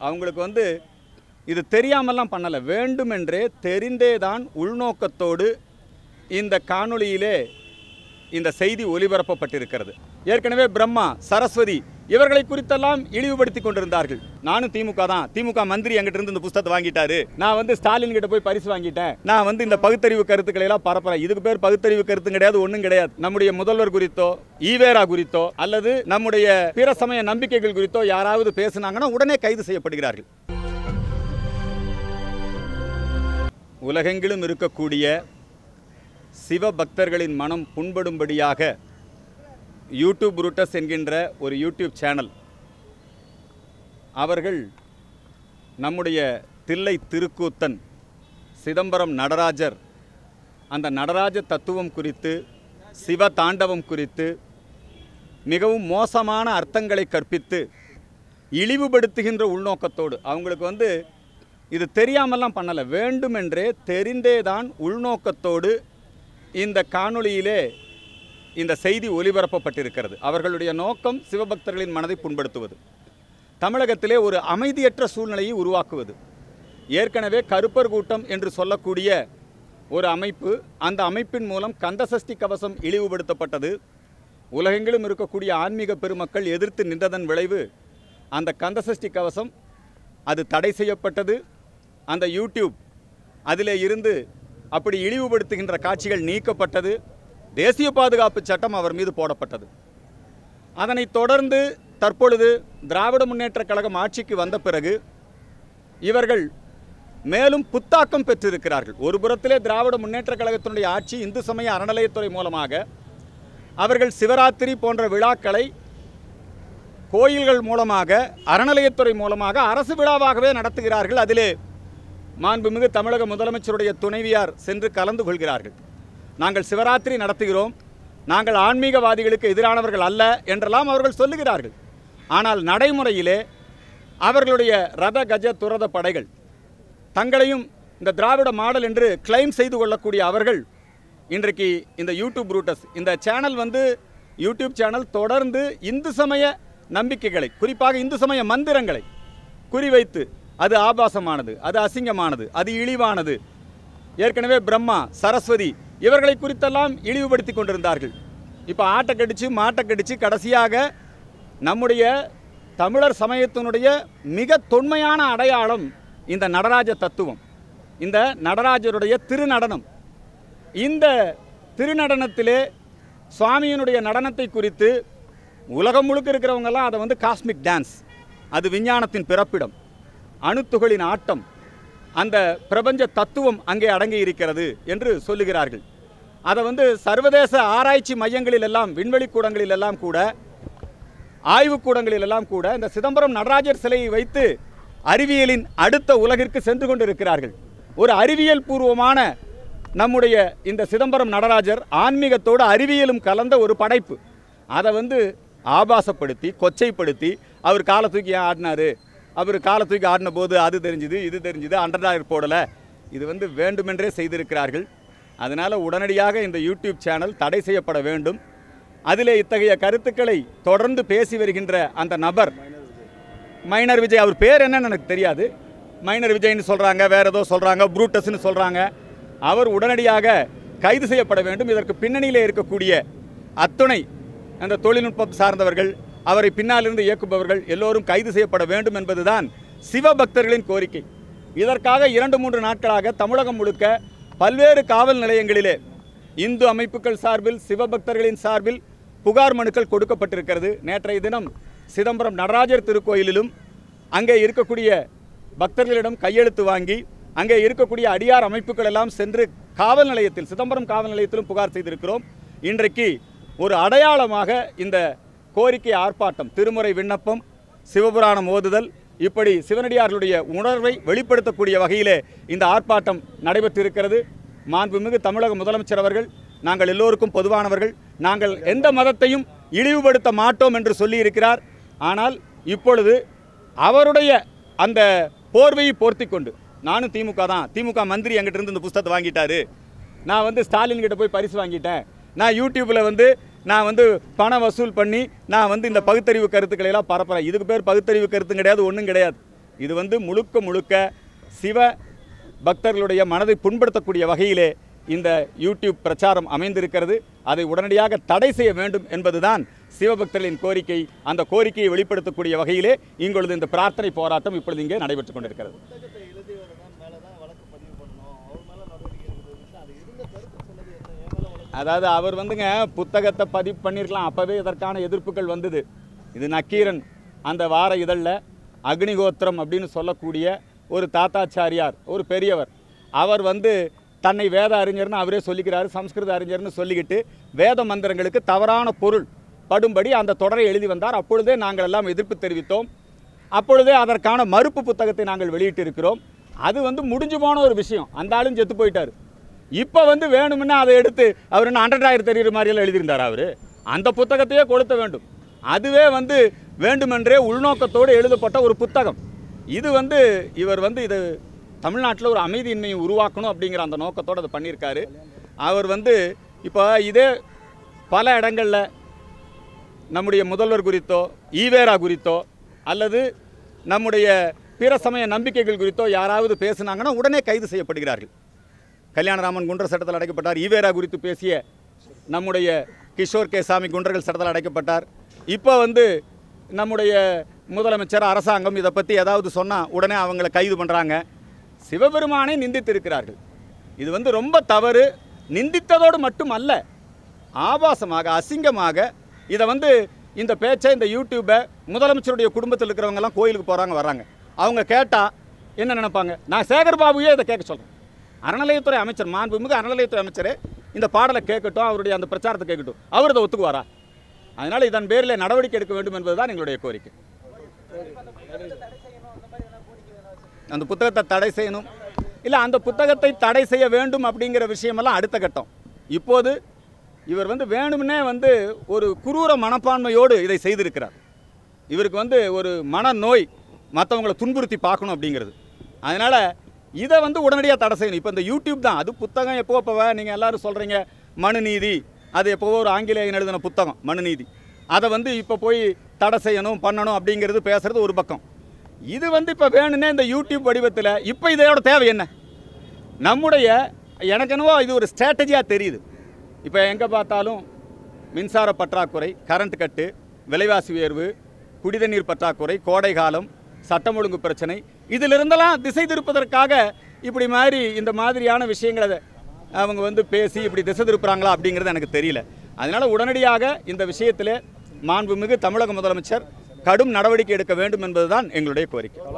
அவங்களுக்கு வந்து இது தெரியாமலாம் பண்ணலை வேண்டுமென்றே தெரிந்தே தான் உள்நோக்கத்தோடு இந்த காணொளியிலே இந்த செய்தி ஒலிபரப்பப்பட்டிருக்கிறது ஏற்கனவே பிரம்மா சரஸ்வதி இவர்களை குறித்தெல்லாம் இழிவுபடுத்தி கொண்டிருந்தார்கள் நானும் திமுக தான் திமுக மந்திரி என்கிட்ட இருந்து இந்த புஸ்தகத்தை வாங்கிட்டாரு நான் வந்து ஸ்டாலின் கிட்ட போய் பரிசு வாங்கிட்டேன் நான் வந்து இந்த பகுத்தறிவு கருத்துக்களை எல்லாம் பரப்புறேன் இதுக்கு பேர் பகுத்தறிவு கருத்து கிடையாது ஒன்றும் கிடையாது நம்முடைய முதல்வர் குறித்தோ ஈவேரா குறித்தோ அல்லது நம்முடைய பிற சமய நம்பிக்கைகள் குறித்தோ யாராவது பேசுனாங்கன்னா உடனே கைது செய்யப்படுகிறார்கள் உலகெங்கிலும் இருக்கக்கூடிய சிவ பக்தர்களின் மனம் புண்படும்படியாக யூடியூப் ரூட்டஸ் என்கின்ற ஒரு யூடியூப் சேனல் அவர்கள் நம்முடைய தில்லை திருக்கூத்தன் சிதம்பரம் நடராஜர் அந்த நடராஜ தத்துவம் குறித்து சிவ தாண்டவம் குறித்து மிகவும் மோசமான அர்த்தங்களை கற்பித்து இழிவுபடுத்துகின்ற உள்நோக்கத்தோடு அவங்களுக்கு வந்து இது தெரியாமலாம் பண்ணலை வேண்டுமென்றே தெரிந்தே தான் உள்நோக்கத்தோடு இந்த காணொளியிலே இந்த செய்தி ஒலிபரப்பப்பட்டிருக்கிறது அவர்களுடைய நோக்கம் சிவபக்தர்களின் மனதை புண்படுத்துவது தமிழகத்திலே ஒரு அமைதியற்ற சூழ்நிலையை உருவாக்குவது ஏற்கனவே கருப்பர் கூட்டம் என்று சொல்லக்கூடிய ஒரு அமைப்பு அந்த அமைப்பின் மூலம் கந்தசஷ்டி கவசம் இழிவுபடுத்தப்பட்டது உலகெங்கிலும் இருக்கக்கூடிய ஆன்மீக பெருமக்கள் எதிர்த்து நின்றதன் விளைவு அந்த கந்தசஷ்டி கவசம் அது தடை செய்யப்பட்டது அந்த யூடியூப் அதிலே இருந்து அப்படி இழிவுபடுத்துகின்ற காட்சிகள் நீக்கப்பட்டது தேசிய பாதுகாப்பு சட்டம் அவர் மீது போடப்பட்டது அதனைத் தொடர்ந்து தற்பொழுது திராவிட முன்னேற்றக் கழகம் ஆட்சிக்கு வந்த பிறகு இவர்கள் மேலும் புத்தாக்கம் பெற்றிருக்கிறார்கள் ஒரு புறத்திலே திராவிட முன்னேற்றக் கழகத்தினுடைய ஆட்சி இந்து சமய அறநிலையத்துறை மூலமாக அவர்கள் சிவராத்திரி போன்ற விழாக்களை கோயில்கள் மூலமாக அறநிலையத்துறை மூலமாக அரசு விழாவாகவே நடத்துகிறார்கள் அதிலே மாண்புமிகு தமிழக முதலமைச்சருடைய துணைவியார் சென்று கலந்து கொள்கிறார்கள் நாங்கள் சிவராத்திரி நடத்துகிறோம் நாங்கள் ஆன்மீகவாதிகளுக்கு எதிரானவர்கள் அல்ல என்றெல்லாம் அவர்கள் சொல்லுகிறார்கள் ஆனால் நடைமுறையிலே அவர்களுடைய ரத கஜ துரத படைகள் தங்களையும் இந்த திராவிட மாடல் என்று கிளைம் செய்து கொள்ளக்கூடிய அவர்கள் இன்றைக்கு இந்த யூடியூப் ரூட்டஸ் இந்த சேனல் வந்து யூடியூப் சேனல் தொடர்ந்து இந்து சமய நம்பிக்கைகளை குறிப்பாக இந்து சமய மந்திரங்களை குறிவைத்து அது ஆபாசமானது அது அசிங்கமானது அது இழிவானது ஏற்கனவே பிரம்மா சரஸ்வதி இவர்களை குறித்தெல்லாம் இழிவுபடுத்தி கொண்டிருந்தார்கள் இப்போ ஆட்டை கடிச்சு மாட்டை கடிச்சு கடைசியாக நம்முடைய தமிழர் சமயத்தினுடைய மிக தொன்மையான அடையாளம் இந்த நடராஜ தத்துவம் இந்த நடராஜருடைய திருநடனம் இந்த திருநடனத்திலே சுவாமியினுடைய நடனத்தை குறித்து உலகம் முழுக்க இருக்கிறவங்கெல்லாம் அதை வந்து காஸ்மிக் டான்ஸ் அது விஞ்ஞானத்தின் பிறப்பிடம் அணுத்துகளின் ஆட்டம் அந்த பிரபஞ்ச தத்துவம் அங்கே அடங்கி இருக்கிறது என்று சொல்லுகிறார்கள் அதை வந்து சர்வதேச ஆராய்ச்சி மையங்களில் எல்லாம் விண்வெளி கூடங்களில் எல்லாம் கூட ஆய்வுக்கூடங்களில் எல்லாம் கூட இந்த சிதம்பரம் நடராஜர் சிலையை வைத்து அறிவியலின் அடுத்த உலகிற்கு சென்று கொண்டிருக்கிறார்கள் ஒரு அறிவியல் பூர்வமான நம்முடைய இந்த சிதம்பரம் நடராஜர் ஆன்மீகத்தோடு அறிவியலும் கலந்த ஒரு படைப்பு அதை வந்து ஆபாசப்படுத்தி கொச்சைப்படுத்தி அவர் காலை தூக்கி ஏன் ஆடினாரு அவர் காலை தூக்கி ஆடின போது அது தெரிஞ்சுது இது தெரிஞ்சுது அண்டர்டாயர் போடலை இது வந்து வேண்டுமென்றே செய்திருக்கிறார்கள் அதனால் உடனடியாக இந்த யூடியூப் சேனல் தடை செய்யப்பட வேண்டும் அதிலே இத்தகைய கருத்துக்களை தொடர்ந்து பேசி வருகின்ற அந்த நபர் மைனர் விஜய் அவர் பேர் என்னன்னு எனக்கு தெரியாது மைனர் விஜய்னு சொல்கிறாங்க வேற ஏதோ சொல்கிறாங்க ப்ரூட்டஸ்னு சொல்கிறாங்க அவர் உடனடியாக கைது செய்யப்பட வேண்டும் இதற்கு பின்னணியில் இருக்கக்கூடிய அத்துணை அந்த தொழில்நுட்பம் சார்ந்தவர்கள் அவரை பின்னாலிருந்து இயக்குபவர்கள் எல்லோரும் கைது செய்யப்பட வேண்டும் என்பதுதான் சிவபக்தர்களின் கோரிக்கை இதற்காக இரண்டு மூன்று நாட்களாக தமிழகம் முழுக்க பல்வேறு காவல் நிலையங்களிலே இந்து அமைப்புகள் சார்பில் சிவபக்தர்களின் சார்பில் புகார் மனுக்கள் கொடுக்கப்பட்டிருக்கிறது நேற்றைய தினம் சிதம்பரம் நடராஜர் திருக்கோயிலிலும் அங்கே இருக்கக்கூடிய பக்தர்களிடம் கையெழுத்து வாங்கி அங்கே இருக்கக்கூடிய அடியார் அமைப்புகள் எல்லாம் சென்று காவல் நிலையத்தில் சிதம்பரம் காவல் நிலையத்திலும் புகார் செய்திருக்கிறோம் இன்றைக்கு ஒரு அடையாளமாக இந்த கோரிக்கை ஆர்ப்பாட்டம் திருமுறை விண்ணப்பம் சிவபுராணம் ஓதுதல் இப்படி சிவனடியார்களுடைய உணர்வை வெளிப்படுத்தக்கூடிய வகையிலே இந்த ஆர்ப்பாட்டம் நடைபெற்றிருக்கிறது மாண்புமிகு தமிழக முதலமைச்சர் அவர்கள் நாங்கள் எல்லோருக்கும் பொதுவானவர்கள் நாங்கள் எந்த மதத்தையும் இழிவுபடுத்த மாட்டோம் என்று சொல்லியிருக்கிறார் ஆனால் இப்பொழுது அவருடைய அந்த போர்வையை போர்த்தி கொண்டு நானும் திமுக தான் திமுக மந்திரி என்கிட்ட இருந்து இந்த புஸ்தகத்தை வாங்கிட்டாரு நான் வந்து ஸ்டாலின் கிட்ட போய் பரிசு வாங்கிட்டேன் நான் யூடியூப்பில் வந்து நான் வந்து பணம் வசூல் பண்ணி நான் வந்து இந்த பகுத்தறிவு கருத்துக்களை எல்லாம் பரப்புறேன் இதுக்கு பேர் பகுத்தறிவு கருத்து கிடையாது ஒன்றும் கிடையாது இது வந்து முழுக்க முழுக்க சிவ பக்தர்களுடைய மனதை புண்படுத்தக்கூடிய வகையிலே இந்த யூடியூப் பிரச்சாரம் அமைந்திருக்கிறது அதை உடனடியாக தடை செய்ய வேண்டும் என்பதுதான் சிவபக்தர்களின் கோரிக்கை அந்த கோரிக்கையை வெளிப்படுத்தக்கூடிய வகையிலே இங்கொழுது இந்த பிரார்த்தனை போராட்டம் இப்பொழுது இங்கே நடைபெற்றுக் கொண்டிருக்கிறது புத்தகத்தை எழுதியவர் தான் மேலே தான் வழக்கு பதிவு பண்ணணும் அவர் மேலே நடவடிக்கை எடுக்கிறது அது இருந்த கருத்து சொன்னது என்ன என் மேலே வழக்கு அதாவது அவர் வந்துங்க புத்தகத்தை பதிவு பண்ணியிருக்கலாம் அப்போவே இதற்கான எதிர்ப்புகள் வந்தது இது நக்கீரன் அந்த வார இதழில் அக்னிகோத்திரம் அப்படின்னு சொல்லக்கூடிய ஒரு தாத்தாச்சாரியார் ஒரு பெரியவர் அவர் வந்து தன்னை வேத அறிஞர்னு அவரே சொல்லிக்கிறாரு சம்ஸ்கிருத அறிஞர்னு சொல்லிக்கிட்டு வேத மந்திரங்களுக்கு தவறான பொருள் படும்படி அந்த தொடரை எழுதி வந்தார் அப்பொழுதே நாங்கள் எல்லாம் எதிர்ப்பு தெரிவித்தோம் அப்பொழுதே அதற்கான மறுப்பு புத்தகத்தை நாங்கள் வெளியிட்டிருக்கிறோம் அது வந்து முடிஞ்சு போன ஒரு விஷயம் அந்த ஆளும் செத்து போயிட்டார் இப்போ வந்து வேணும்னா அதை எடுத்து அவர் என்ன ஹண்ட்ரட் தெரியுற மாதிரியெல்லாம் எழுதியிருந்தார் அவர் அந்த புத்தகத்தையே கொளுத்த வேண்டும் அதுவே வந்து வேண்டுமென்றே உள்நோக்கத்தோடு எழுதப்பட்ட ஒரு புத்தகம் இது வந்து இவர் வந்து இது தமிழ்நாட்டில் ஒரு அமைதியின்மையை உருவாக்கணும் அப்படிங்கிற அந்த நோக்கத்தோடு அதை பண்ணியிருக்காரு அவர் வந்து இப்போ இதே பல இடங்களில் நம்முடைய முதல்வர் குறித்தோ ஈவேரா குறித்தோ அல்லது நம்முடைய பிற சமய நம்பிக்கைகள் குறித்தோ யாராவது பேசுனாங்கன்னா உடனே கைது செய்யப்படுகிறார்கள் கல்யாணராமன் குண்டர் சட்டத்தில் அடைக்கப்பட்டார் ஈவேரா குறித்து பேசிய நம்முடைய கிஷோர் கே சாமி குண்டர்கள் சட்டத்தில் அடைக்கப்பட்டார் இப்போ வந்து நம்முடைய முதலமைச்சர் அரசாங்கம் இதை பற்றி ஏதாவது சொன்னால் உடனே அவங்கள கைது பண்ணுறாங்க சிவபெருமானை நிந்தித்திருக்கிறார்கள் இது வந்து ரொம்ப தவறு நிந்தித்ததோடு மட்டும் அல்ல ஆபாசமாக அசிங்கமாக இதை வந்து இந்த பேச்சை இந்த யூடியூப்பை முதலமைச்சருடைய குடும்பத்தில் இருக்கிறவங்கெல்லாம் கோயிலுக்கு போகிறாங்க வர்றாங்க அவங்க கேட்டால் என்ன நினைப்பாங்க நான் சேகர் பாபுவே இதை கேட்க சொல்கிறேன் அறநிலையத்துறை அமைச்சர் மாண்புமிகு அறநிலையத்துறை அமைச்சரே இந்த பாடலை கேட்கட்டும் அவருடைய அந்த பிரச்சாரத்தை கேட்கட்டும் அவர் இதை ஒத்துக்குவாரா அதனால் இதன் பேரில் நடவடிக்கை எடுக்க வேண்டும் என்பதுதான் எங்களுடைய கோரிக்கை அந்த புத்தகத்தை தடை செய்யணும் இல்லை அந்த புத்தகத்தை தடை செய்ய வேண்டும் அப்படிங்கிற விஷயமெல்லாம் அடுத்த கட்டம் இப்போது இவர் வந்து வேணும்னே வந்து ஒரு குரூர மனப்பான்மையோடு இதை செய்திருக்கிறார் இவருக்கு வந்து ஒரு மனநோய் மற்றவங்களை துன்புறுத்தி பார்க்கணும் அப்படிங்கிறது அதனால் இதை வந்து உடனடியாக தடை செய்யணும் இப்போ இந்த யூடியூப் தான் அது புத்தகம் எப்போ இப்போ நீங்கள் எல்லாரும் சொல்கிறீங்க மனுநீதி அது எப்போவோ ஒரு ஆங்கிலேயன் எழுதின புத்தகம் மனுநீதி அதை வந்து இப்போ போய் தடை செய்யணும் பண்ணணும் அப்படிங்கிறது பேசுறது ஒரு பக்கம் இது வந்து இப்போ வேணும்னே இந்த யூடியூப் வடிவத்தில் இப்போ இதோட தேவை என்ன நம்முடைய எனக்கு என்னவோ இது ஒரு ஸ்ட்ராட்டஜியாக தெரியுது இப்போ எங்கே பார்த்தாலும் மின்சார பற்றாக்குறை கரண்ட் கட்டு விலைவாசி உயர்வு குடிதண்ணீர் பற்றாக்குறை கோடை காலம் சட்டம் ஒழுங்கு பிரச்சனை இதிலிருந்தெல்லாம் திசை திருப்பதற்காக இப்படி மாதிரி இந்த மாதிரியான விஷயங்களை அவங்க வந்து பேசி இப்படி திசை திருப்புறாங்களா அப்படிங்கிறது எனக்கு தெரியல அதனால் உடனடியாக இந்த விஷயத்தில் மாண்புமிகு தமிழக முதலமைச்சர் கடும் நடவடிக்கை எடுக்க வேண்டும் என்பதுதான் எங்களுடைய கோரிக்கை